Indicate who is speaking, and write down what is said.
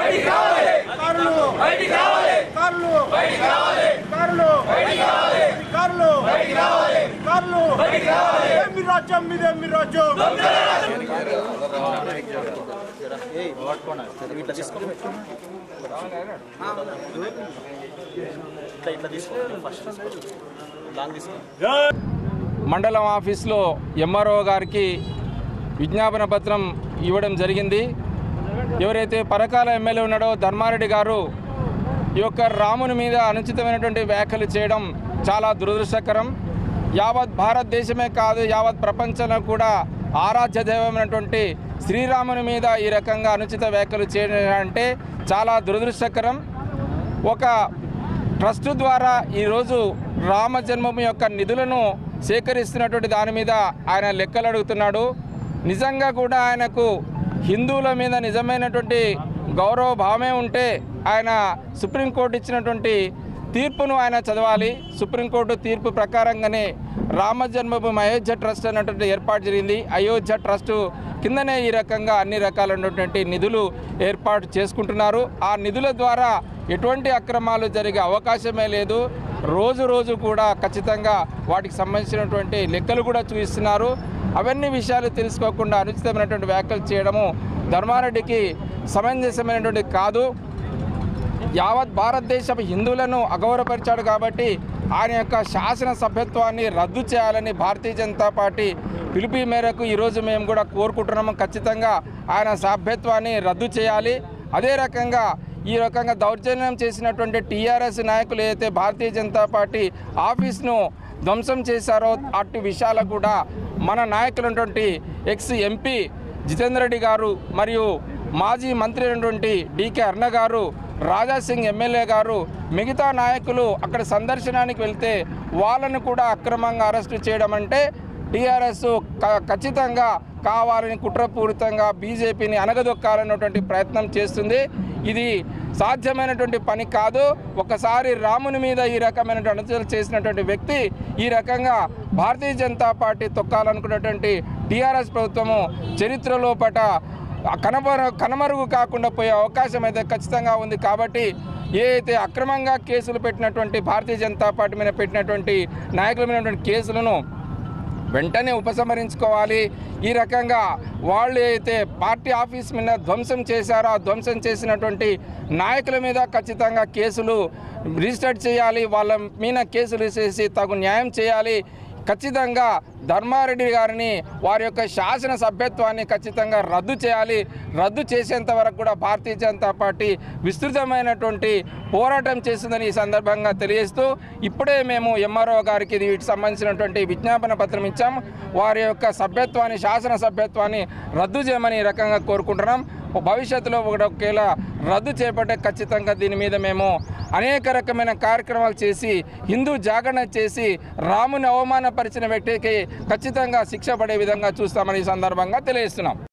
Speaker 1: కారులు కారులు కారులు కారులు కారులు ఏమి రాజ్యం మీదేమి రాజ్యం
Speaker 2: మండలం ఆఫీస్లో ఎంఆర్ఓ గారికి విజ్ఞాపన పత్రం ఇవ్వడం జరిగింది ఎవరైతే పరకాల ఎమ్మెల్యే ఉన్నాడో ధర్మారెడ్డి గారు ఈ యొక్క రాముని మీద అనుచితమైనటువంటి వ్యాఖ్యలు చేయడం చాలా దురదృష్టకరం యావత్ భారతదేశమే కాదు యావత్ ప్రపంచంలో కూడా ఆరాధ్య దైవమైనటువంటి శ్రీరాముని మీద ఈ రకంగా అనుచిత వ్యాఖ్యలు చేయడం అంటే చాలా దురదృష్టకరం ఒక ట్రస్ట్ ద్వారా ఈరోజు రామ జన్మభూమి యొక్క నిధులను సేకరిస్తున్నటువంటి దాని మీద ఆయన లెక్కలు అడుగుతున్నాడు నిజంగా కూడా ఆయనకు హిందువుల మీద నిజమైనటువంటి గౌరవ భావమే ఉంటే ఆయన సుప్రీంకోర్టు ఇచ్చినటువంటి తీర్పును ఆయన చదవాలి సుప్రీంకోర్టు తీర్పు ప్రకారంగానే రామ జన్మభూమి అయోధ్య ట్రస్ట్ అన్నటువంటి ఏర్పాటు జరిగింది అయోధ్య ట్రస్ట్ కిందనే ఈ రకంగా అన్ని రకాలైనటువంటి నిధులు ఏర్పాటు చేసుకుంటున్నారు ఆ నిధుల ద్వారా ఎటువంటి అక్రమాలు జరిగే అవకాశమే లేదు రోజు రోజు కూడా ఖచ్చితంగా వాటికి సంబంధించినటువంటి లెక్కలు కూడా చూపిస్తున్నారు అవన్నీ విషయాలు తెలుసుకోకుండా అనుచితమైనటువంటి వ్యాఖ్యలు చేయడము ధర్మారెడ్డికి సమంజసమైనటువంటి కాదు యావత్ భారతదేశపు హిందువులను అగౌరవపరిచాడు కాబట్టి ఆయన యొక్క శాసన సభ్యత్వాన్ని రద్దు చేయాలని భారతీయ జనతా పార్టీ పిలుపు మేరకు ఈరోజు మేము కూడా కోరుకుంటున్నాము ఖచ్చితంగా ఆయన సభ్యత్వాన్ని రద్దు చేయాలి అదే రకంగా ఈ రకంగా దౌర్జన్యం చేసినటువంటి టీఆర్ఎస్ నాయకులు ఏదైతే భారతీయ జనతా పార్టీ ఆఫీస్ను ధ్వంసం చేశారో అటు విషయాలు కూడా మన నాయకులైనటువంటి ఎక్స్ ఎంపీ జితేందర్ రెడ్డి గారు మరియు మాజీ మంత్రి అయినటువంటి డికే అర్ణ గారు రాజాసింగ్ ఎమ్మెల్యే గారు మిగతా నాయకులు అక్కడ సందర్శనానికి వెళ్తే వాళ్ళను కూడా అక్రమంగా అరెస్టు చేయడం అంటే టీఆర్ఎస్ ఖచ్చితంగా కావాలని కుట్రపూరితంగా బీజేపీని అనగదొక్కాలన్నటువంటి ప్రయత్నం చేస్తుంది ఇది సాధ్యమైనటువంటి పని కాదు ఒకసారి రాముని మీద ఈ రకమైన అనుచరులు చేసినటువంటి వ్యక్తి ఈ రకంగా భారతీయ జనతా పార్టీ తొక్కాలనుకున్నటువంటి టీఆర్ఎస్ ప్రభుత్వము చరిత్రలో పట కనబర కనమరుగు కాకుండా పోయే అవకాశం అయితే ఖచ్చితంగా ఉంది కాబట్టి ఏ అయితే అక్రమంగా కేసులు పెట్టినటువంటి భారతీయ జనతా పార్టీ మీద పెట్టినటువంటి నాయకుల మీద కేసులను వెంటనే ఉపసంహరించుకోవాలి ఈ రకంగా వాళ్ళు అయితే పార్టీ ఆఫీస్ మీద ధ్వంసం చేశారో ఆ ధ్వంసం చేసినటువంటి నాయకుల మీద ఖచ్చితంగా కేసులు రిజిస్టర్ చేయాలి వాళ్ళ మీద కేసులు చేసి తగు న్యాయం చేయాలి ఖచ్చితంగా ధర్మారెడ్డి గారిని వారి యొక్క శాసన సభ్యత్వాన్ని ఖచ్చితంగా రద్దు చేయాలి రద్దు చేసేంత వరకు కూడా భారతీయ జనతా పార్టీ విస్తృతమైనటువంటి పోరాటం చేస్తుందని ఈ సందర్భంగా తెలియజేస్తూ ఇప్పుడే మేము ఎంఆర్ఓ గారికి వీటికి సంబంధించినటువంటి విజ్ఞాపన పత్రం ఇచ్చాం వారి యొక్క సభ్యత్వాన్ని శాసన సభ్యత్వాన్ని రద్దు చేయమని ఈ రకంగా కోరుకుంటున్నాం భవిష్యత్తులో ఒకవేళ రద్దు చేపట్టే ఖచ్చితంగా దీని మీద మేము అనేక రకమైన కార్యక్రమాలు చేసి హిందూ జాగరణ చేసి రాముని అవమానపరిచిన వ్యక్తికి ఖచ్చితంగా శిక్ష పడే విధంగా చూస్తామని ఈ సందర్భంగా తెలియజేస్తున్నాం